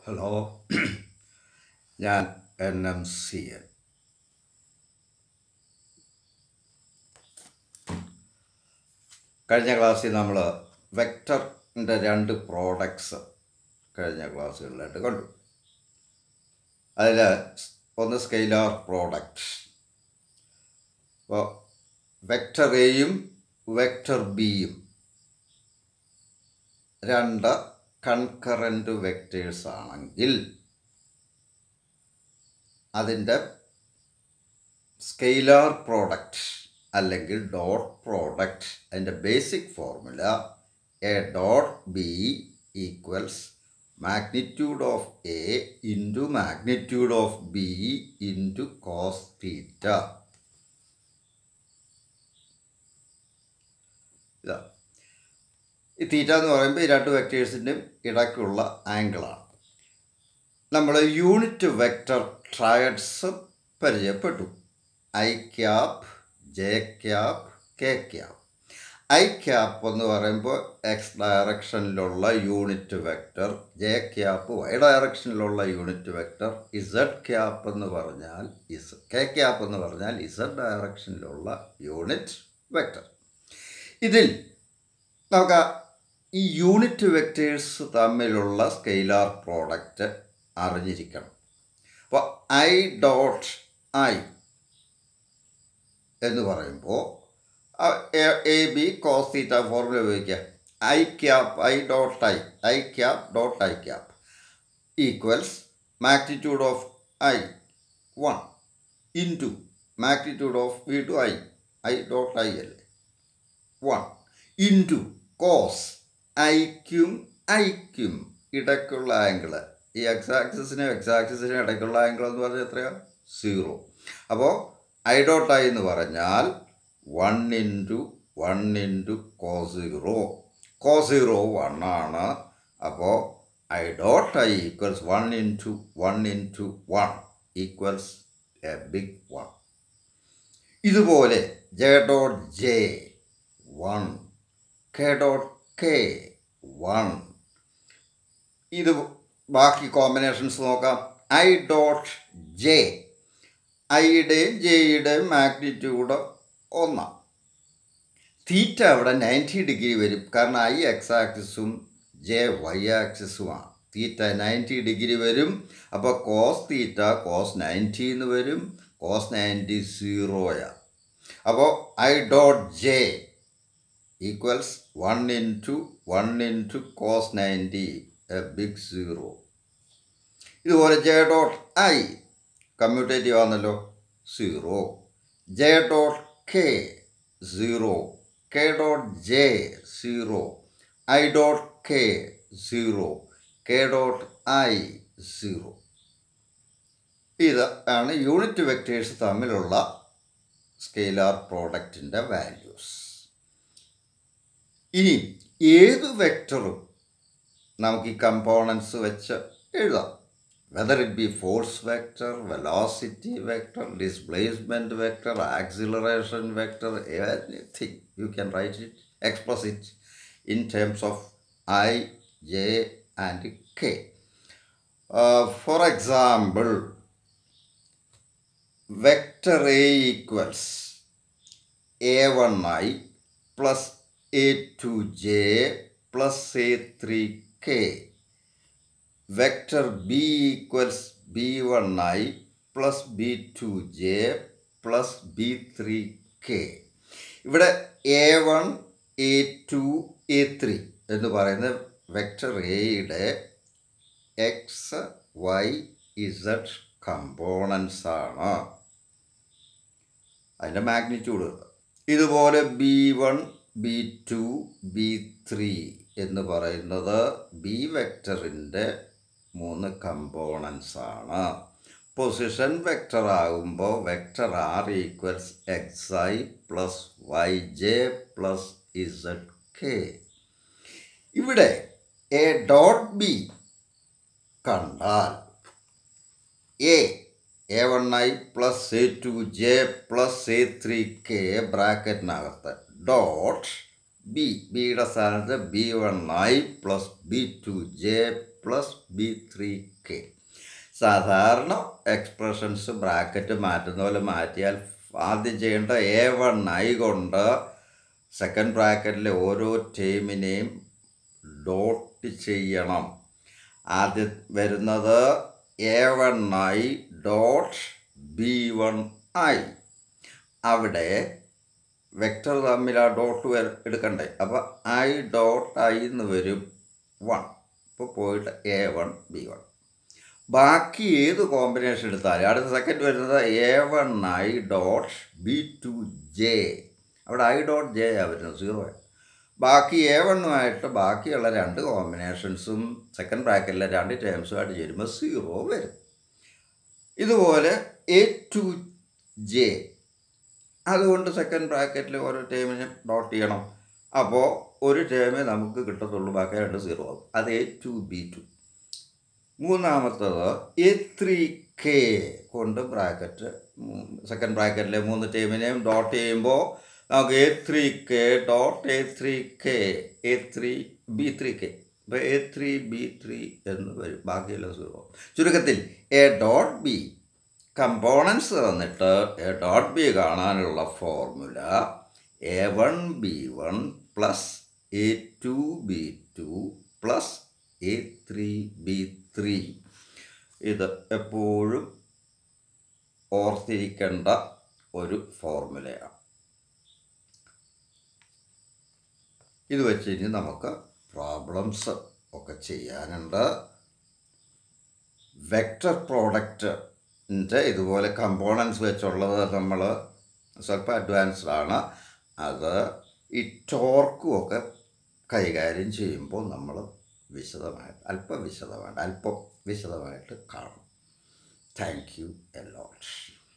hello ഞാൻ N M C N കഴിഞ്ഞ ക്ലാസ്സിൽ നമ്മൾ വെക്ടറിൻ്റെ രണ്ട് പ്രോഡക്ട്സ് കഴിഞ്ഞ ക്ലാസ്സുകളിലായിട്ട് കണ്ടു അതിൽ ഒന്ന് സ്കെയിലാർ പ്രോഡക്റ്റ് അപ്പോൾ വെക്ടർ എയും വെക്ടർ ബിയും രണ്ട് കൺകറൻറ്റ് വെക്ടേഴ്സ് ആണെങ്കിൽ അതിൻ്റെ സ്കെയിലാർ പ്രോഡക്റ്റ് അല്ലെങ്കിൽ ഡോട്ട് പ്രോഡക്റ്റ് അതിൻ്റെ basic formula A dot B equals magnitude of A into magnitude of B into cos theta ഇതാ ഈ തീറ്റ എന്ന് പറയുമ്പോൾ ഈ രണ്ട് വെക്ടേഴ്സിൻ്റെയും ഇടയ്ക്കുള്ള ആംഗിളാണ് നമ്മൾ യൂണിറ്റ് വെക്ടർ ട്രയഡ്സ് പരിചയപ്പെട്ടു I cap J cap K cap I cap എന്ന് പറയുമ്പോൾ എക്സ് ഡയറക്ഷനിലുള്ള unit vector J cap Y ഡയറക്ഷനിലുള്ള യൂണിറ്റ് വെക്ടർ ഇസഡ് ക്യാപ്പ് എന്ന് പറഞ്ഞാൽ ഇസ് കെ ക്യാപ്പ് എന്ന് പറഞ്ഞാൽ ഇസഡ് ഡയറക്ഷനിലുള്ള യൂണിറ്റ് വെക്ടർ ഇതിൽ നമുക്ക് ഈ യൂണിറ്റ് വെക്ടേഴ്സ് തമ്മിലുള്ള സ്കെയിലാർ പ്രോഡക്റ്റ് അറിഞ്ഞിരിക്കണം അപ്പോൾ ഐ ഡോട്ട് ഐ എന്ന് പറയുമ്പോൾ A B cos theta formula ഉപയോഗിക്കുക I cap I dot I I cap dot I cap equals magnitude of I one into magnitude of V two I I dot I അല്ലേ one into cos ഐക്കും ഐക്കും ഇടയ്ക്കുള്ള angle ഈ X ആക്സിസിനും X ആക്സിസിനും ഇടയ്ക്കുള്ള angle എന്ന് പറഞ്ഞാൽ എത്രയാണ് zero അപ്പോൾ ഐ ഡോട്ട് ഐ എന്ന് പറഞ്ഞാൽ one into one into cos zero cos zero one ആണ് അപ്പോൾ I dot I equals one into one into one equals a big one ഇതുപോലെ J dot J one K dot K one ഇത് ബാക്കി combinations നോക്കാം I dot J ഐയുടെയും ജെയുടെയും magnitude ഒന്നാണ് theta അവിടെ നയൻറ്റി ഡിഗ്രി വരും കാരണം ഐ എക്സ് ആക്സിസും ജെ വൈ ആക്സിസുമാണ് തീറ്റ നയൻറ്റി ഡിഗ്രി വരും അപ്പോൾ കോസ് തീറ്റ കോസ് നയൻറ്റി എന്ന് വരും കോസ് നയൻറ്റി സീറോയാണ് അപ്പോൾ I dot J equals one into one into cos ninety a big zero ഇതുപോലെ ജെ ഡോട്ട് ഐ കമ്മ്യൂട്ടേറ്റീവ് ആണല്ലോ zero J dot K zero K dot J zero I dot K zero K dot I zero ഇത് ആണ് unit vectors തമ്മിലുള്ള scalar പ്രോഡക്റ്റിൻ്റെ values ഇനി ഏത് വെക്ടറും നമുക്ക് ഈ കമ്പോണൻസ് വെച്ച് എഴുതാം whether it be force vector velocity vector displacement vector acceleration vector anything you can write it express it in terms of I J and K for example vector A equals A one I plus A two J plus A three K vector B equals B one I plus B two J plus B three K ഇവിടെ A one A two A three എന്ന് പറയുന്ന vector എയുടെ X Y Z components ആണ് അതിൻ്റെ magnitude ഇതുപോലെ B one B two B three എന്ന് പറയുന്നത് B വെക്ടറിൻ്റെ മൂന്ന് കമ്പോണൻസ് ആണ് പൊസിഷൻ വെക്ടർ ആകുമ്പോൾ vector R equals X I plus Y J plus Z K ഇവിടെ എ ഡോട്ട് ബി കണ്ടാൽ A A one I plus A two J plus A three K ബ്രാക്കറ്റിനകത്ത് dot B ബിയുടെ സ്ഥാനത്ത് B one I plus B two J plus B three K സാധാരണ expressions bracket മാറ്റുന്ന പോലെ മാറ്റിയാൽ ആദ്യം ചെയ്യേണ്ട എ വൺ ഐ കൊണ്ട് സെക്കൻഡ് ബ്രാക്കറ്റിലെ ഓരോ ടേമിനെയും ഡോട്ട് ചെയ്യണം ആദ്യം വരുന്നത് A one I dot B one I അവിടെ വെക്റ്റർ തമ്മിൽ ആ ഡോട്ട് വര എടുക്കണ്ടേ അപ്പോൾ ഐ ഡോട്ട് ഐ എന്ന് വരും വൺ ഇപ്പോൾ പോയിട്ട് എ വൺ ബി വൺ ബാക്കി ഏത് കോമ്പിനേഷൻ എടുത്താലും അടുത്ത സെക്കൻഡ് വരുന്നത് A one I dot B two J അവിടെ ഐ ഡോട്ട് ജെ ആ വരുന്നത് സീറോ ബാക്കി എ വണ്ണുമായിട്ട് ബാക്കിയുള്ള രണ്ട് കോമ്പിനേഷൻസും സെക്കൻഡ് ബ്രാക്കറ്റിലെ രണ്ട് ടേംസുമായിട്ട് ചേരുമ്പോൾ സീറോ വരും ഇതുപോലെ എ ടു ജെ അതുകൊണ്ട് സെക്കൻഡ് ബ്രാക്കറ്റിൽ ഓരോ ടേമിനെ ഡോട്ട് ചെയ്യണം അപ്പോൾ ഒരു ടേമേ നമുക്ക് കിട്ടത്തുള്ളൂ ബാക്കി രണ്ട് സീറോ ആവും അത് എ ടു ബി ടു മൂന്നാമത്തത് എ ത്രീ കെ കൊണ്ട് ബ്രാക്കറ്റ് സെക്കൻഡ് ബ്രാക്കറ്റിലെ മൂന്ന് ടീമിനെയും ഡോട്ട് ചെയ്യുമ്പോൾ നമുക്ക് A three K dot A three K A three B three K ഇപ്പോൾ എ ത്രീ ബി ത്രീ എന്ന് വരും ബാക്കിയെല്ലാം സീറോ ചുരുക്കത്തിൽ എ ഡോട്ട് ബി കമ്പോണൻസ് തന്നിട്ട് എ ഡോട്ട് ബി കാണാനുള്ള formula A one B one plus A two B two plus A three B three ഇത് എപ്പോഴും ഓർത്തിരിക്കേണ്ട ഒരു ഫോർമുലയാണ് ഇത് വെച്ച് ഇനി നമുക്ക് പ്രോബ്ലംസ് ഒക്കെ ചെയ്യാനുണ്ട് വെക്റ്റർ പ്രോഡക്റ്റിൻ്റെ ഇതുപോലെ കമ്പോണൻസ് വെച്ചുള്ളത് നമ്മൾ സ്വല്പം അഡ്വാൻസ്ഡ് ആണ് അത് ഈ ടോർക്കും ഒക്കെ കൈകാര്യം ചെയ്യുമ്പോൾ നമ്മൾ വിശദമായിട്ട് അല്പം വിശദമായിട്ട് അല്പം വിശദമായിട്ട് കാണും താങ്ക് യു എ ലോട്ട്